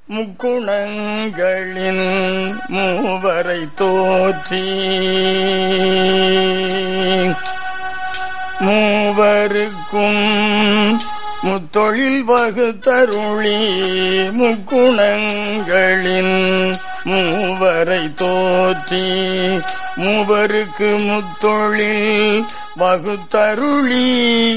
முக்குணங்களின் மூவரை தோற்றி மூவருக்கும் முத்தொழில் வகுத்தருளி முக்குணங்களின் மூவரை தோற்றி மூவருக்கு முத்தொழில் வகுத்தருளி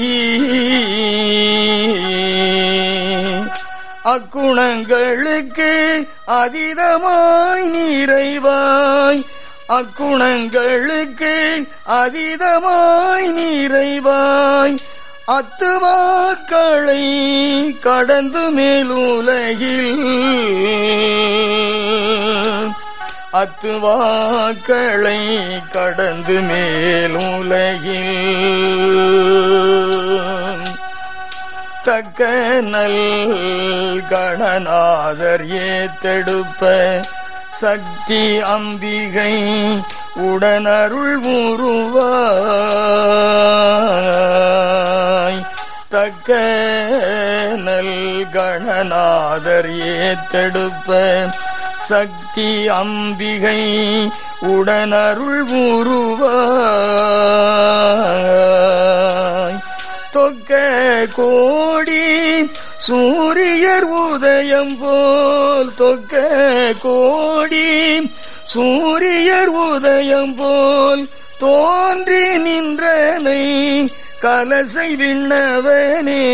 அக்குணங்களுக்கு அதீதமாய் நிறைவாய் அக்குணங்களுக்கு அதீதமாய் நிறைவாய் அத்துவாக்களை கடந்து மேலுலகில் அத்துவாக்களை கடந்து மேலுலகில் தக்க நல் கணநாதர் ஏத்தெடுப்ப சக்தி அம்பிகை உடனருள் முருவாய் தக்க நல் கணநாதர் ஏத்தெடுப்ப சக்தி அம்பிகை உடனருள் முருவாய் தொக்க கோடி சூரியர் உதயம் போல் தொக்க கோடி சூரியர் உதயம் போல் தோன்றி நின்றனை கலசை விண்ணவனே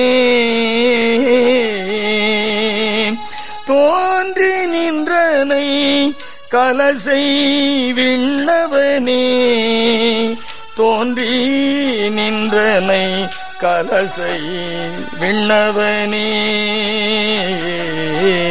தோன்றி நின்றனை கலசை விண்ணவனே தோன்றி நின்றனை கலசை விண்ணவனே